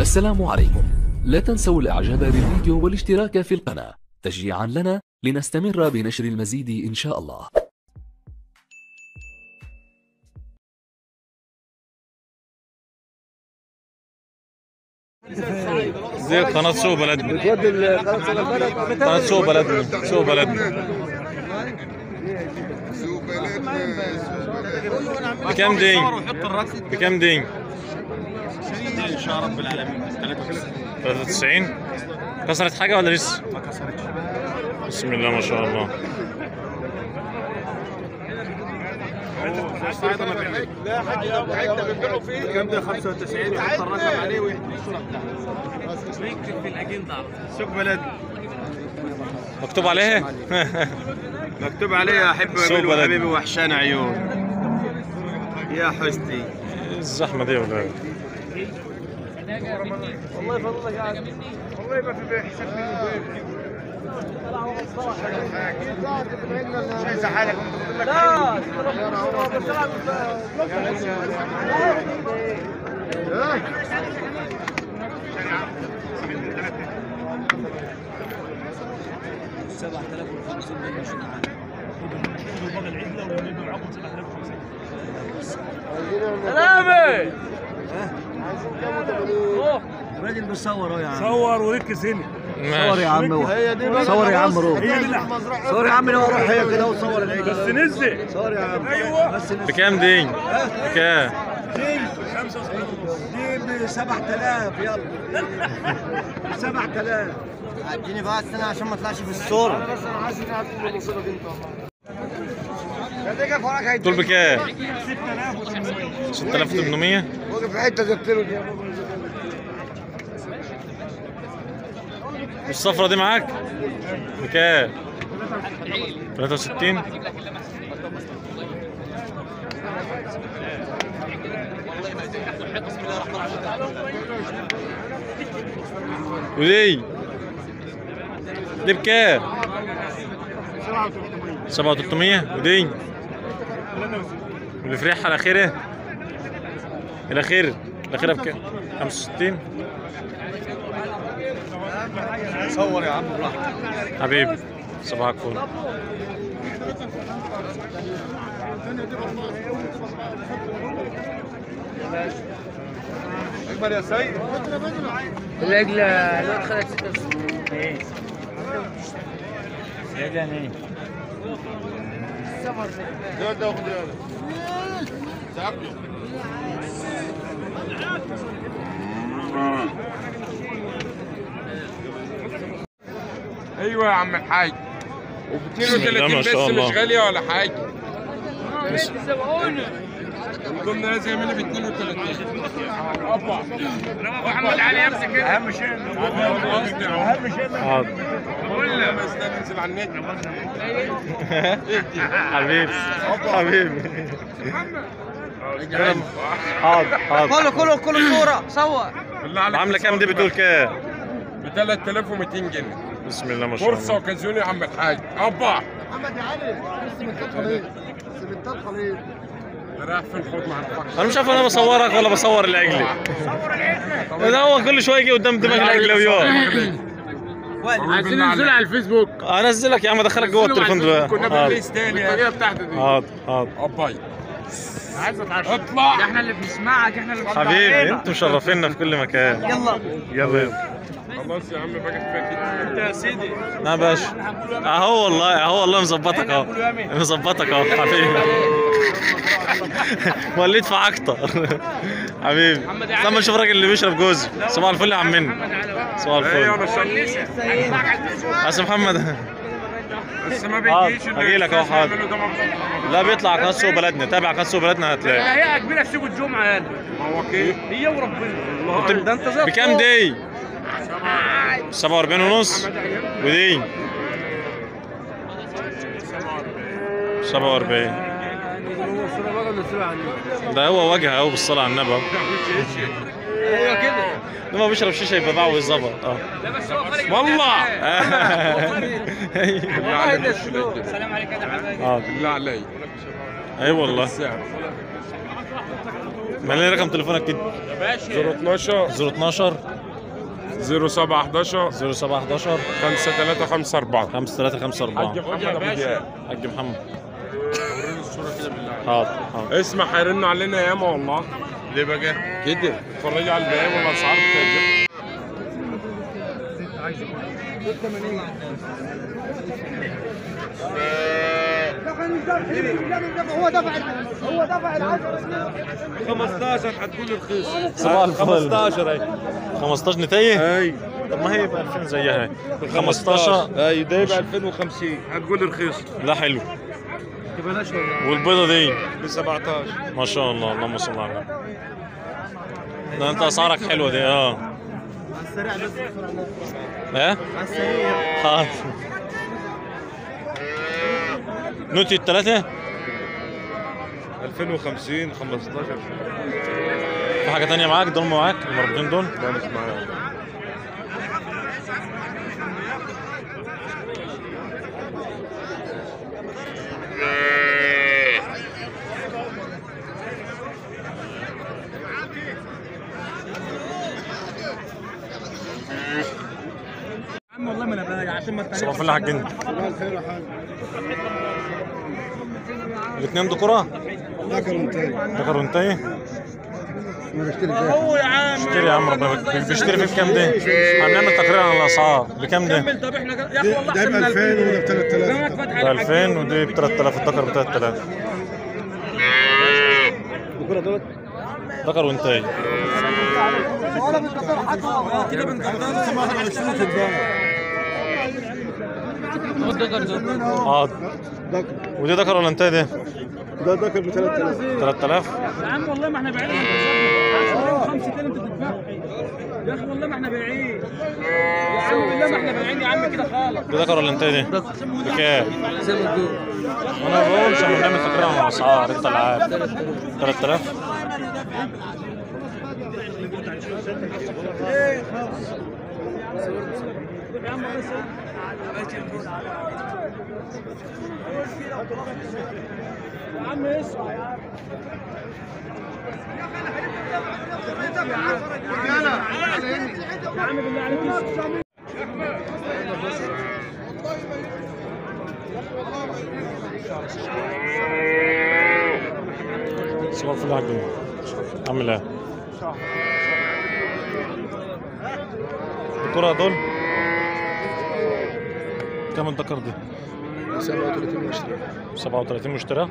السلام عليكم لا تنسوا الاعجاب بالفيديو والاشتراك في القناة تشجيعا لنا لنستمر بنشر المزيد ان شاء الله زي قناة سوق بلدنا بتودي القناة البلد قناة سوق بلدنا سوق بلدنا بكم دين؟ بكم دين؟ ان شاء رب العالمين 93 93 كسرت حاجة ولا لسه؟ ما كسرتش بسم الله ما شاء الله لا حد حته بنبيعه فيه كام ده 95 يحط الرقم عليه ويحط الصوره بتاعته ويكتب في الاجنده سوق بلد مكتوب عليها؟ مكتوب عليه احب سوق اميل بلد. وحبيبي وحشان عيون يا حسني الزحمة دي ولا إيه؟ والله فضلك قاعد والله ما في حساب منه شايف حالك لا الراجل بيصور اهو يا عم صور وركز هنا صور يا عم روح صور يا عم روح هي دي اللي صور يا عم روح روح هي كده وصور العيد بس نزل صور يا عم ايوه بس نزل. بكام دين؟ بكام؟ دي ب 7000 يلا ب 7000 اديني بقى استنى عشان ما اطلعش في الصوره دول بكام؟ 6800 وقف في حته زبطله دي والصفرة دي معاك؟ بكام؟ 63 ودي دي بكام؟ 7300 ودي والفريحة الأخيرة الأخير الأخيرة بكام؟ 65 صور يا عم براحتك حبيبي صباحك فل اكبر يا سيد العجلة الواد خدت 66 ايه العجلة ايه ده ده خد ايوه يا عم الحاج و بسم الله 32 ما بس شاء الله. مش غاليه ولا حاجه ضمن هذا يعمل ب 32 ابا محمد علي يمسك كده اهم شيء اهم شيء حاضر قول له بس ده ننزل على النت حبيبي حبيبي حاضر حاضر كله كله كله صورة صور بالله عليك عامله كام دي بتقول كام ب 3200 جنيه بسم الله ما شاء فرصه الله اوكازيوني يا عم الحاج ابا محمد يا علي سمنتات خليل سمنتات خليل رايح في الحوض مع الفخر انا مش عارف انا بصورك ولا بصور العجله ده هو كل شويه يجي قدام دماغ العجله ويقع عايزين ننزل على الفيسبوك انزلك يا عم ادخلك جوه التليفون ده كنا حاضر بالليس تاني الطريقه بتاعتي دي حاضر حاضر اباي عايز اتعشى اطلع احنا اللي بنسمعك احنا اللي حبيبي انتوا مشرفينا في كل مكان يلا يلا يلا خلاص يا عم بقى كفايه كده انت يا سيدي لا يا باشا اهو والله اهو والله مظبطك اهو مظبطك اهو حبيبي وليت في اكتر حبيبي لما اشوف الراجل اللي بيشرب جوزي صباح الفل يا عمنا صباح ايوه الفل انا شايف بس محمد بس ما حاضر، بيجيش اللي هجيلك أهو، الأستاذ حاضر. يعمله ده مبسوط. لا بيطلع قناه سوق بلدنا تابع قناه سوق بلدنا هتلاقي هي كبيرة في سوق الجمعة يعني ما هو كده هي وربنا ده انت بكام دي 47 ونص ودي 47 ده هو وجهه اهو بالصلاه على النبي اهو ايوه كده ده ما بيشرب شيشه يبقى باعه ويظبط اه لا بس هو خارج والله والله ده السلوك سلام عليك يا حبايبي اه بالله عليك اي والله السعر مالي رقم تليفونك كده 012 012 0711 0711 5354 5354 حاج محمد ابو دياب حاج محمد حاضر حاضر اسمع هيرنوا علينا ياما والله ليه بقى؟ كده اتفرجوا على البيان والاسعار بتاعتهم هو دفع هو دفع العشرة 15 هتقول رخيص صباح الفل 15 اهي 15 نتايه اي طب ما هي ب 2000 زيها هي 15 اي ده يبقى 2050 هتقول رخيص لا حلو والبيضه دي ب 17 ما شاء الله اللهم صل على النبي ده انت اسعارك حلوه دي اه على السريع بس ايه على السريع حاضر نوتي الثلاثه 2050 15 في حاجه تانية معاك دول معاك المربوطين دول لا مش معايا صباح الفل يا حاج انت الاثنين دكرة ذكر وانتهي اشتري يا عم ربنا يبارك. بيشتري في بكام ده؟ هنعمل تقرير عن الاسعار بكام ده؟ طب احنا يا اخي والله احسن من 2000 ولا ب 3000 ب 2000 ودي ب 3000 الذكر ب 3000 ذكر وانتهي اه ودي ذكر ولا انتهي ده؟ ده ذكر ب 3000 3000 يا عم والله ما احنا بايعين خمسة كده انت تدفع يا اخي والله ما احنا بايعين يا عم بالله ما احنا بايعين يا عم كده خالص دي ذكر ولا انتهي ده؟ بكام؟ انا بقول عشان نعمل تقرير عن الاسعار انت اللي عارف 3000 يا عم اسمع يا عم يا عم بالله عليك اسمع صباح الفل يا حاج عامل ايه؟ الكرة دول كم الذكر دي؟ 37 واشتري 37 مشترى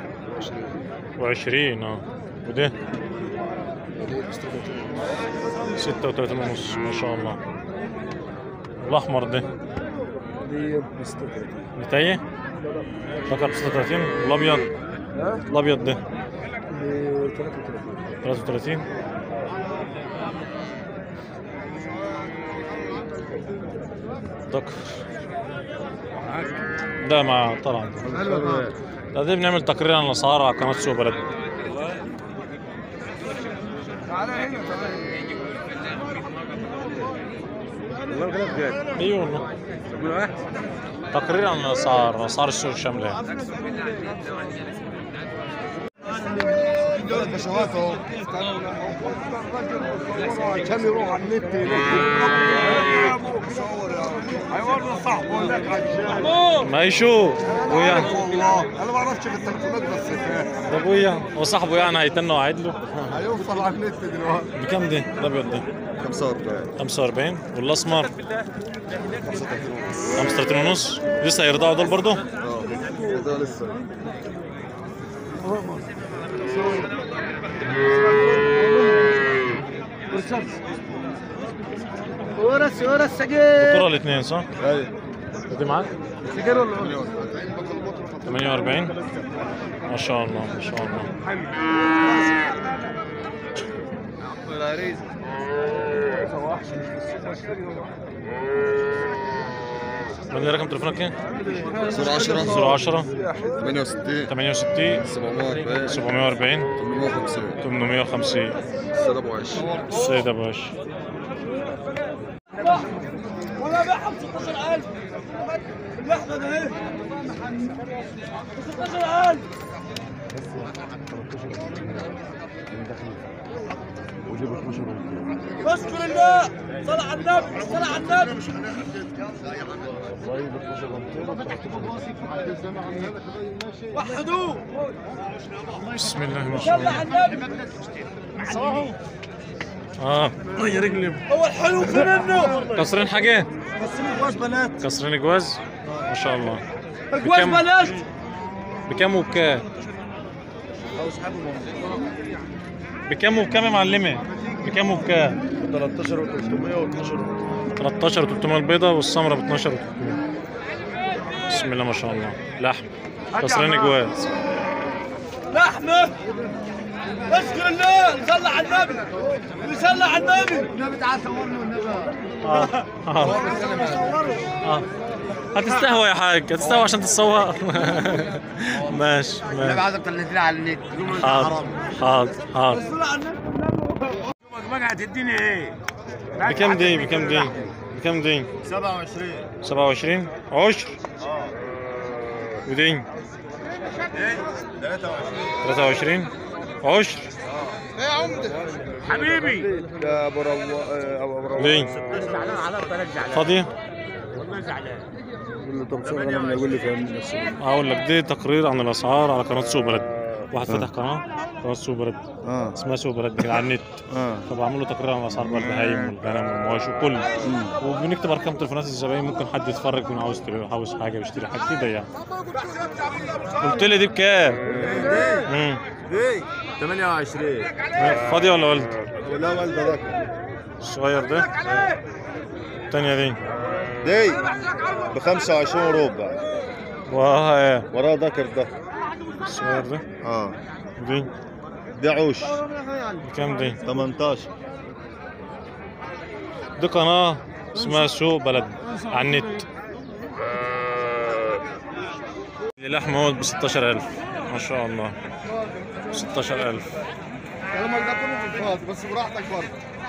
و20 اه وده 36 ونص ما شاء الله الاحمر ده دي ب 36 نتايه ذكر ب 36 والابيض الابيض ده ب 33 33 ذكر ده مع طلع ده دي بنعمل تقرير عن الاسعار على قناه سوق بلد والله كلام جاد ايوه والله تقرير عن الاسعار اسعار السوق الشامله بشوات اهو عشان يروح على النت هيوري صاحبه هناك عشان ما يشوف ويعني والله انا ما اعرفش في التليفونات بس ده ابويا وصاحبه يعني هيتنوا وعيد له هيوصل على النت دلوقتي بكام ده الابيض ده 45 45 والاسمر 35 ونص لسه هيرضعوا دول برضه اه ده لسه ورس ورس سجل الكرة الاثنين صح؟ ايوه دي معاك؟ سجل ولا 48 ما شاء الله ما شاء الله من رقم تليفونك ايه؟ 10 010 68 68 740 740 850 850 السيد ابو عيش السيد ابو هاشم ولا بيعها ب 16000 اللحظه ده ايه 16000 اذكر الله صلى على النبي صلى على النبي وحدوه بسم الله ما شاء صلى الله على النبي اه يا رجلي هو الحلو في منه كسرين حاجه جواز بنات كسرين جواز ما شاء الله جواز بكم؟ بنات بكام وبكام بكام وبكام يا معلمه بكام وبكام 13 و300 و12 13 و300 البيضه والسمره ب 12 و300 بسم الله ما شاء الله لحم كسرين جواز لحمه اشكر الله صلى على النبي صلى على النبي النبي تعال صورني والنبي اه اه اه هتستهوى يا حاج هتستهوى عشان تتصور ماشي ماشي عايزك تنزلها على النت حاضر حاضر حاضر صلى على النبي بقى هتديني ايه؟ بكام دي بكام دي بكام دي 27 27 عشر ودي ايه 23 23 عشر حبيبي يا ابو رو ابو رو دي زعلان على بلاش زعلان فاضية والله زعلان يقول له طب شغل لما يقول لي فهمني بس هقول لك دي تقرير عن الاسعار على قناة سوق بلد واحد فتح قناة قناة سوق بلد اه اسمها سوق بلد كده على النت اه فبعمل له تقرير عن اسعار بقى البهايم والغنم والمواشي وكله وبنكتب ارقام تليفونات الزباين ممكن حد يتفرج يكون عاوز يشتري- عاوز حاجه بيشتري حاجه كده يعني قلت لي دي بكام؟ امم ايه 28 فاضيه ولا ولد؟ لا والده ده الصغير ده الثانيه دي دي ب 25 وربع وراها ايه؟ وراه ذكر ده الصغير ده اه دي دي عوش بكام دي؟ 18 دي قناه اسمها سوق بلد على النت اللحم هو ب 16000 ما شاء الله 16000 كلامك ده كله في الفاضي بس براحتك برضه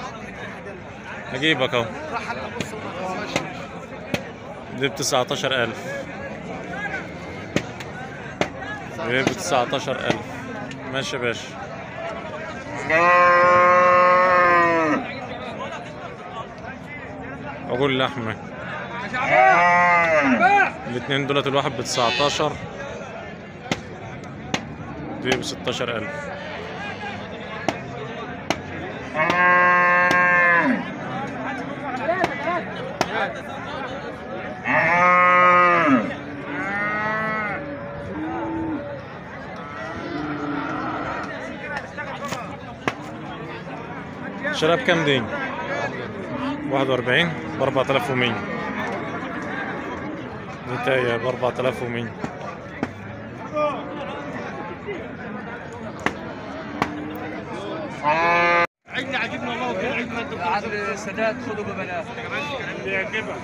هجيبك اهو دي ب 19000 دي ب 19000 ماشي يا باشا اقول لحمه الاثنين دولت الواحد ب 19 دي ب 16000 شراب كام دي؟ 41 ب 4100 نتاية ب 4100 عندنا عجبنا الله وكل عندنا انت عند السادات خذوا ببلاش اللي يعجبك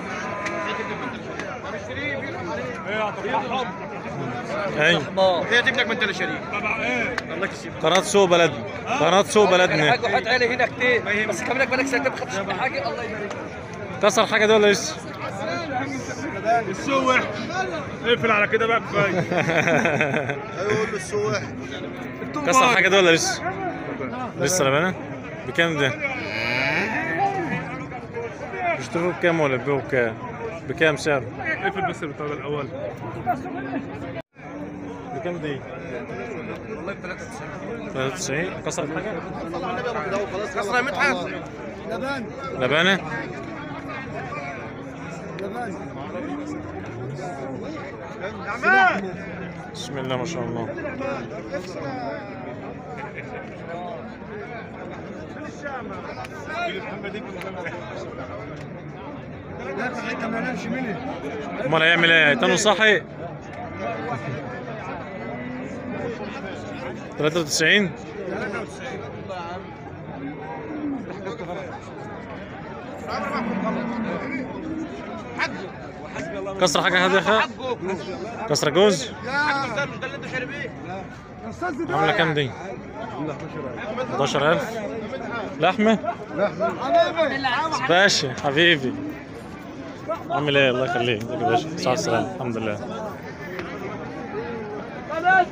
اي هي تجيب لك من تل شريك الله يكسب قناة سوق بلدنا قناة سوق بلدنا حاجه وحط عيني هنا كتير بس كمان لك بالك سنتين ما خدتش من حاجه الله يبارك كسر حاجة دي ولا لسه؟ السوق وحش اقفل على كده بقى كفايه ايوه قول له السواح كسر حاجة دي ولا لسه؟ لسه لبنة؟ بكام ده؟ بيشتروه بكام ولا بيبيعوه بكام؟ بكام سعر؟ اقفل بس البتاع ده الاول بكام دي؟ والله ب 93 93 كسرت حاجة؟ كسره يا مدحت لبانة؟ بسم الله ما شاء الله امال هيعمل ايه؟ هيتنوا صحي 93 كسر حاجة هذه يا أخي كسر جوز عاملة كام دي؟ 11000 لحمة؟ باشا حبيبي عامل ايه الله يخليك ازيك يا باشا صحة السلامة الحمد لله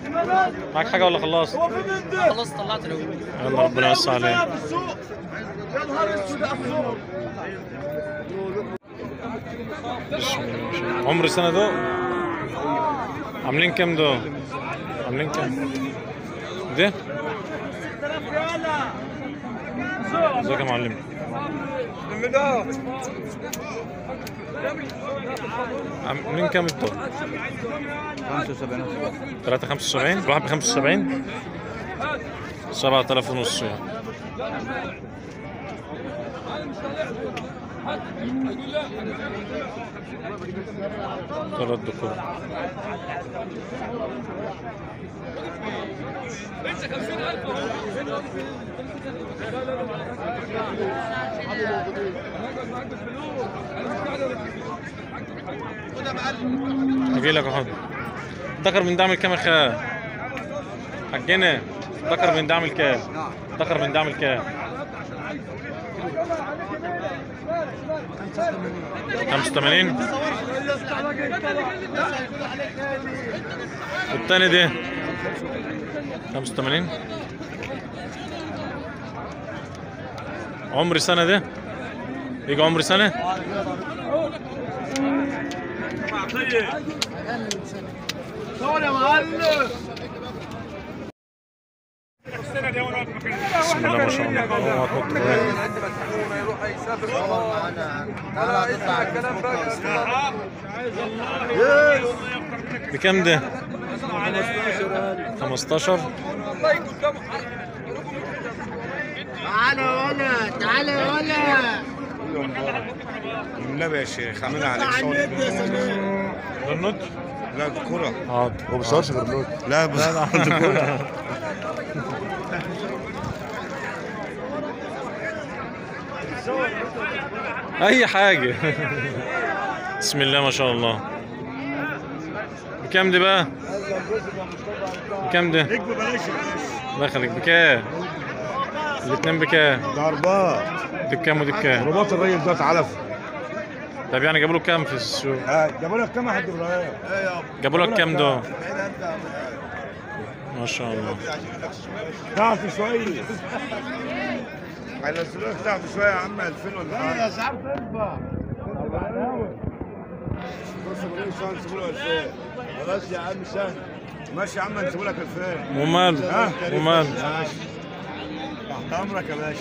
معاك حاجة ولا خلصت؟ خلاص طلعت له يلا ربنا يوسع عليك بسم الله ما شاء الله. عمر سنة ده عاملين كام ده عاملين كام ده ازيك يا معلم عاملين كام الدور 75 3 75 واحد ب 75 7000 ونص يعني ثلاث دكور اجي لك احط ذكر من دعم الكام يا خال حقنا ذكر من دعم الكام ذكر من دعم الكام 85 والتاني ده 85 عمري سنة ده يجي عمري سنة بسم الله ما شاء الله هو هتحط كمان. بكام ده؟ 15 تعالى ولا تعالى ولا النبي يا شيخ عاملين عليك صوت ده النوت؟ لا كرة حاضر هو بيصورش غير نوت لا بس اي حاجه بسم الله ما شاء الله بكام دي بقى بكام ده الله يخليك بكام الاتنين بكام ده أربعة دي بكام ودي بكام رباط الراجل ده اتعلف طب يعني جابوا له كام في السوق جابوا لك كام يا حاج ابراهيم؟ جابوا لك كام ده ما شاء الله ضعف شوية هينزلوا لك ضعف شوية يا عم 2000 ولا حاجة يا سعر تنفع بص بقول شهر نسيبوا له 2000 خلاص يا عم سهل ماشي يا عم نسيبوا لك 2000 وماله وماله ماشي تحت امرك يا باشا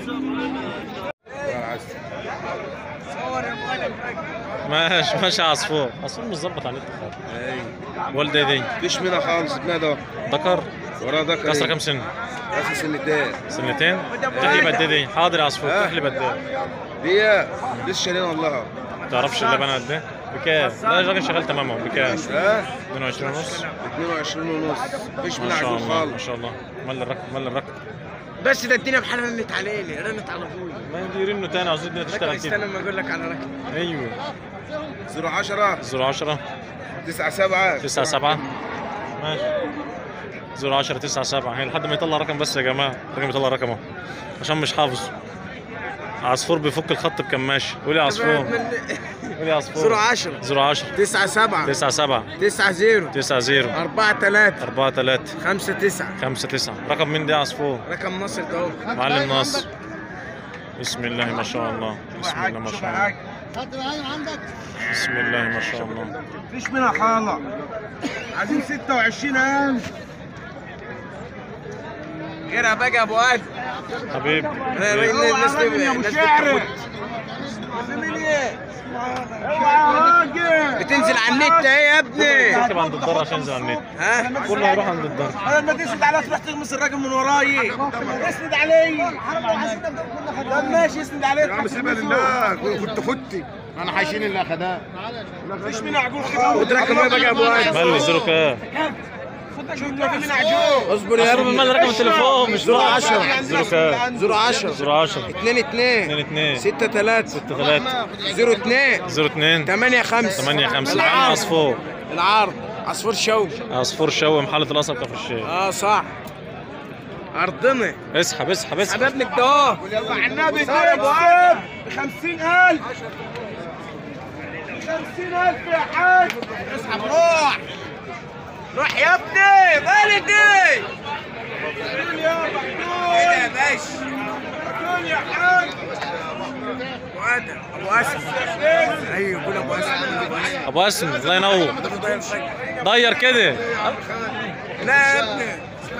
ماشي ماشي يا عصفور عصفور مش ظبط على النت خالص والده دي فيش منها خالص ابنها ده ذكر وراه ده كسر كام سنه راس سنتين سنتين تحلب قد ايه دي حاضر يا عصفور ها؟ تحلب قد ايه دي لسه شايلين والله ما تعرفش اللبن قد ايه بكام لا الراجل شغال تمام اهو بكام ها 22 ونص 22 ونص فيش ما منها شاء عجول الله ما خالص شاء الله مال الركب مال الركب بس ده الدنيا بحالها رنت علينا رنت على ابويا ما يديرينه تاني عاوزين الدنيا لكن تشتغل استنى كده ما اقول لك على رقم ايوه 010 0 10 9 7 9 7 ماشي 0 10 9 7 هي لحد ما يطلع رقم بس يا جماعه الراجل يطلع رقمه عشان مش حافظ عصفور بيفك الخط بكماشي قول يا عصفور قول يا عصفور 10 0 10 9 7 9 7 9 0 9 0 4 3 4 3 5 9 5 9 رقم مين ده يا عصفور رقم مصر ده اهو معلم ناصر بسم الله ما شاء الله بسم الله ما شاء الله بسم الله ما شاء الله فيش منها حالة عايزين 26000 غيرها بقى يا ابو ادم حبيب الناس دي الناس دي بتنزل على النت اهي يا ابني اكتب عند الدار عشان ينزل على النت ها كله هيروح عند الدار بدل ما تسند عليا تروح تغمس الراجل من وراي اسند علي طب ماشي اسند علي يا عم سيبها لله كنت ختي انا حايشين اللي اخدها مفيش منها عجول خد رقم ايه بقى يا ابو ادم مال زيرو كام شوف ما في منها عجول اصبر يا اصبر مال رقم التليفون مش زيرو 10 زيرو كام 0 10 زيرو 10 2 2 2 2 6 3 6 3 0 2 0 2 8 5 8 5 العرض عصفور العرض عصفور شوي عصفور شوي محلة القصب كفر الشيخ اه صح ارضنا اسحب اسحب اسحب حبيبنا الدوام يلا على النبي كده يا ابو ادم ب 50000 50000 يا حاج اسحب روح روح يا ابني بلدي ايه يا باشا يا حاج ابو اسد ايوه قول ابو اسد ابو اسم الله ينور ضير كده لا يا ابني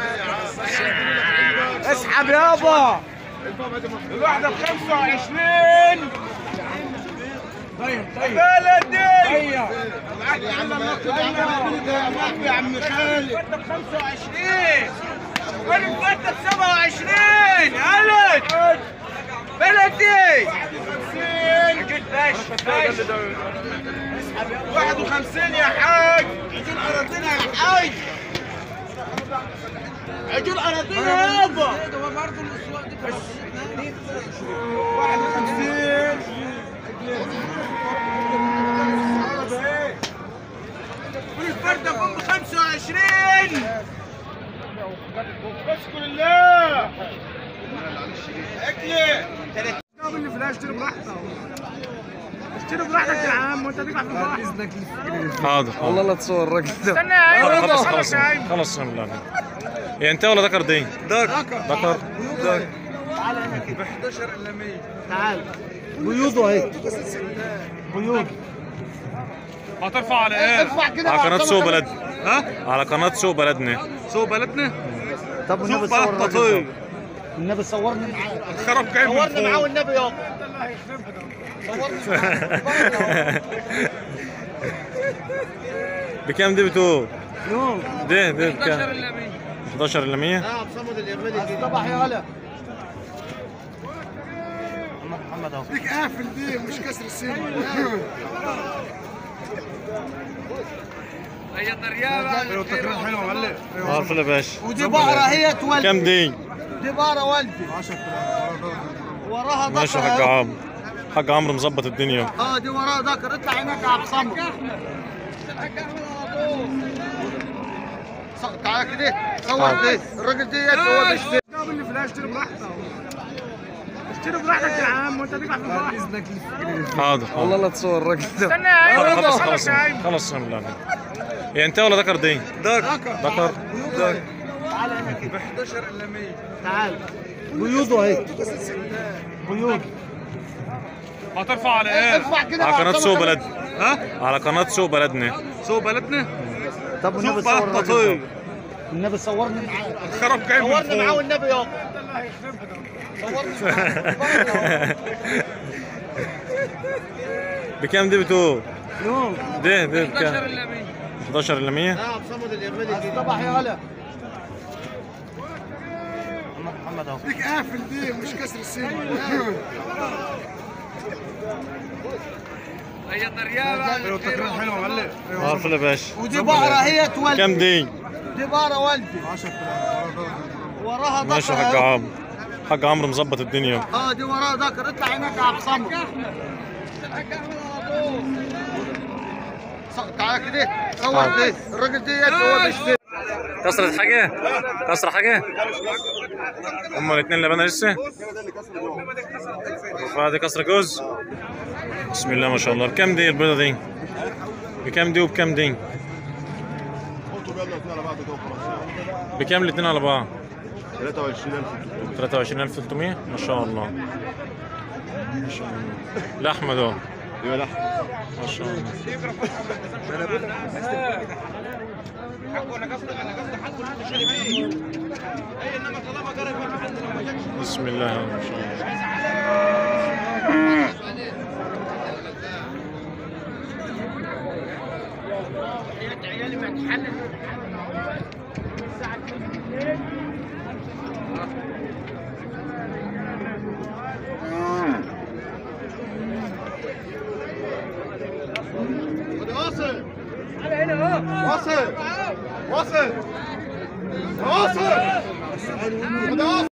اسحب يابا الواحدة ب 25 طيب طيب بلدي طيب يا عم خالد ب 25 وانا ب 27 قالت بلدي 51 يا حاج عجول اراضينا يا حاج عجول اراضينا يابا 51 والفردة ب 25 اشكر الله اكلي قبل اللي فلاش اشتري براحتك اشتري براحتك يا عم وانت تقع في البحر اذنك حاضر والله لا تصور الراجل ده استنى يا عم خلاص خلاص خلاص بسم الله هي انت ولا ذكر دي؟ ذكر ذكر ذكر ب 11 الا 100 تعال بيوضه اهي بيوض هترفع على ايه؟ على قناة سوق بلدنا ها؟ على قناة سوق بلدنا سوق بلدنا طب والنبي سوق صور بلد الراجل تطير. ده. النبي صورني معاه الخرب جاي من صورني معاه فوق والنبي يابا بكام دي بتقول؟ يوم ده ده بكام؟ 11 الا 100 اه بصمد اليمني طبعا يا هلا محمد اهو ليك قافل دي مش كسر السن ايوه التكريم حلو معلق عارف يا باشا ودي بقرة هي تولد كام دي؟ دي بقرة والدي وراها ماشي يا ذكر حاج أهي. عمرو حاج عمرو مظبط الدنيا اه دي وراها ذكر اطلع هناك يا عبد صمد ص- تعالى كده صور دي الراجل دي هو بيشتري قبل اللي فلاش اشتري براحتك اشتري براحتك يا عم وانت تقع في البحر اذنك حاضر والله لا تصور الراجل ده استنى يا عم خلاص خلاص خلاص بسم الله هي انت ولا ذكر دي؟ ذكر ذكر ذكر ب 11 الا 100 تعال بيوضه اهي بيوض هترفع على ايه؟ ارفع كده على بقى قناة صور سوق كده. بلدنا ها على قناة سوق بلدنا سوق بلدنا طب والنبي سوق صور بلد الراجل تطير. ده. النبي صورني معاه الخرب جاي من صورني معاه فوق والنبي يابا صورني معاه بكام دي بتقول؟ يوم ده ده بكام؟ 11 الا 100 اه بصمد اليمني طبعا يا هلا محمد اهو ليك قافل دي مش كسر السن ايوه التكريم حلو معلق عارف يا باشا ودي بقرة هي تولد كام دي؟ دي بقرة والدي وراها ماشي يا ذكر حاج أهي. عمرو حاج عمرو مظبط الدنيا اه دي وراها ذكر اطلع هناك يا عبد صمد ص- تعالى كده صور دي الراجل دي هو بيشتري كسرت حاجة؟ كسر حاجة؟ هما الاثنين لبنة لسه؟ وفادي كسر جوز؟ بسم الله ما شاء الله بكام دي البيضة دي؟ بكام دي وبكام دي؟ بكام الاثنين على بعض؟ 23300 ما شاء الله ما شاء الله لحمة دول ما شاء الله بسم الله ما شاء الله واصل واصل واصل واصل